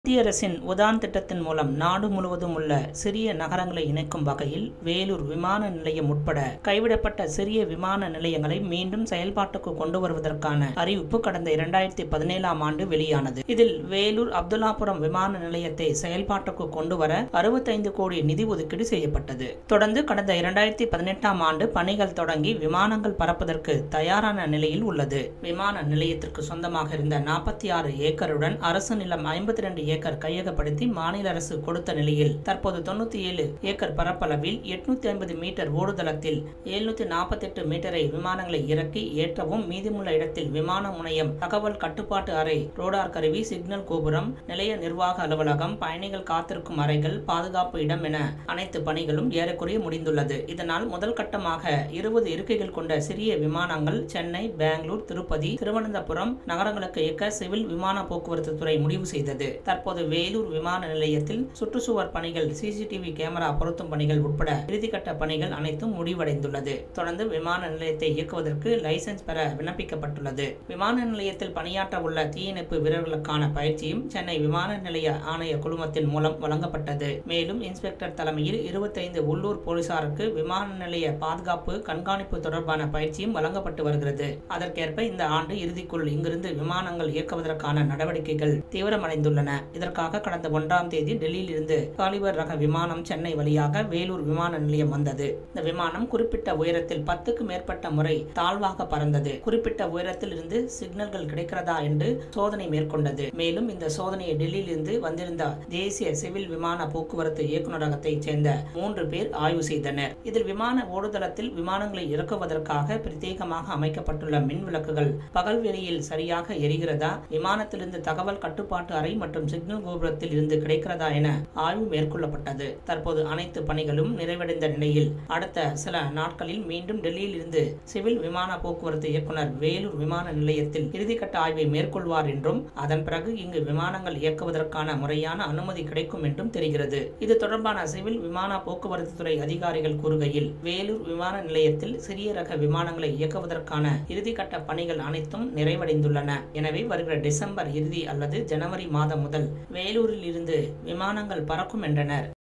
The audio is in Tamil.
மத்திய அரசின் உதான் திட்டத்தின் மூலம் நாடு முழுவதும் உள்ள சிறிய நகரங்களை இணைக்கும் வகையில் வேலூர் விமான நிலையம் உட்பட கைவிடப்பட்ட சிறிய விமான நிலையங்களை மீண்டும் செயல்பாட்டுக்கு கொண்டு வருவதற்கான அறிவிப்பு கடந்த இரண்டாயிரத்தி பதினேழாம் ஆண்டு வெளியானது இதில் வேலூர் அப்துல்லாபுரம் விமான நிலையத்தை செயல்பாட்டுக்கு கொண்டு வர அறுபத்தைந்து கோடி நிதி ஒதுக்கீடு செய்யப்பட்டது தொடர்ந்து கடந்த இரண்டாயிரத்தி பதினெட்டாம் ஆண்டு பணிகள் தொடங்கி விமானங்கள் பறப்பதற்கு தயாரான நிலையில் உள்ளது விமான நிலையத்திற்கு சொந்தமாக இருந்த நாற்பத்தி ஆறு ஏக்கருடன் அரசு நிலம் ஐம்பத்தி ரெண்டு ஏக்கர் கையகப்படுத்தி மாநில அரசு கொடுத்த நிலையில் தற்போது தொண்ணூத்தி ஏழு ஏக்கர் பரப்பளவில் எட்நூத்தி ஐம்பது மீட்டர் ஓடுதளத்தில் எழுநூத்தி நாற்பத்தி எட்டு மீட்டரை விமானங்களை இறக்கி ஏற்றவும் மீதமுள்ள இடத்தில் விமான முனையம் தகவல் கட்டுப்பாட்டு அறை ரோடார் கருவி சிக்னல் கோபுரம் நிலைய நிர்வாக அலுவலகம் பயணிகள் காத்திருக்கும் அறைகள் பாதுகாப்பு இடம் என அனைத்து பணிகளும் ஏறக்குறைய முடிந்துள்ளது இதனால் முதல் கட்டமாக இருபது இருக்கைகள் கொண்ட சிறிய விமானங்கள் சென்னை பெங்களூர் திருப்பதி திருவனந்தபுரம் நகரங்களுக்கு இயக்க சிவில் விமான போக்குவரத்து துறை முடிவு செய்தது தற்போது வேலூர் விமான நிலையத்தில் சுற்றுச்சுவர் பணிகள் சிசிடிவி கேமரா பொருத்தும் பணிகள் உட்பட இறுதிக்கட்ட பணிகள் அனைத்தும் முடிவடைந்துள்ளது தொடர்ந்து விமான நிலையத்தை இயக்குவதற்கு லைசென்ஸ் பெற விண்ணப்பிக்கப்பட்டுள்ளது விமான நிலையத்தில் பணியாற்ற உள்ள தீயணைப்பு வீரர்களுக்கான பயிற்சியும் சென்னை விமான நிலைய ஆணைய குழுமத்தின் மூலம் வழங்கப்பட்டது மேலும் இன்ஸ்பெக்டர் தலைமையில் இருபத்தைந்து உள்ளூர் போலீசாருக்கு விமான நிலைய பாதுகாப்பு கண்காணிப்பு தொடர்பான பயிற்சியும் வழங்கப்பட்டு வருகிறது அதற்கேற்ப இந்த ஆண்டு இறுதிக்குள் இங்கிருந்து விமானங்கள் இயக்குவதற்கான நடவடிக்கைகள் தீவிரமடைந்துள்ளன இதற்காக கடந்த ஒன்றாம் தேதி டெல்லியில் இருந்து காலிபர் ரக விமானம் சென்னை வழியாக வேலூர் விமான நிலையம் வந்தது இந்த விமானம் குறிப்பிட்ட உயரத்தில் பத்துக்கு மேற்பட்ட முறை தாழ்வாக பறந்தது குறிப்பிட்ட உயரத்தில் இருந்து சிக்னல்கள் கிடைக்கிறதா என்று சோதனை மேற்கொண்டது மேலும் இந்த சோதனையை டெல்லியில் இருந்து வந்திருந்த தேசிய சிவில் விமான போக்குவரத்து இயக்குநரகத்தைச் சேர்ந்த மூன்று பேர் ஆய்வு செய்தனர் இதில் விமான ஓடுதளத்தில் விமானங்களை இறக்குவதற்காக பிரத்யேகமாக அமைக்கப்பட்டுள்ள மின் விளக்குகள் பகல் வெளியில் சரியாக எரிகிறதா விமானத்திலிருந்து தகவல் கட்டுப்பாட்டு அறை மற்றும் சிக்னல் கோபுரத்தில் இருந்து கிடைக்கிறதா என ஆய்வு மேற்கொள்ளப்பட்டது தற்போது அனைத்து பணிகளும் நிறைவடைந்த நிலையில் அடுத்த சில நாட்களில் மீண்டும் டெல்லியில் இருந்து சிவில் விமான போக்குவரத்து இயக்குனர் வேலூர் விமான நிலையத்தில் இறுதிக்கட்ட ஆய்வை மேற்கொள்வார் என்றும் அதன் பிறகு இங்கு விமானங்கள் இயக்குவதற்கான முறையான அனுமதி கிடைக்கும் என்றும் தெரிகிறது இது தொடர்பான சிவில் விமான போக்குவரத்து துறை அதிகாரிகள் கூறுகையில் வேலூர் விமான நிலையத்தில் சிறிய ரக விமானங்களை இயக்குவதற்கான இறுதிக்கட்ட பணிகள் அனைத்தும் நிறைவடைந்துள்ளன எனவே வருகிற டிசம்பர் இறுதி அல்லது ஜனவரி மாதம் முதல் வேலூரில் இருந்து விமானங்கள் பறக்கும் என்றனர்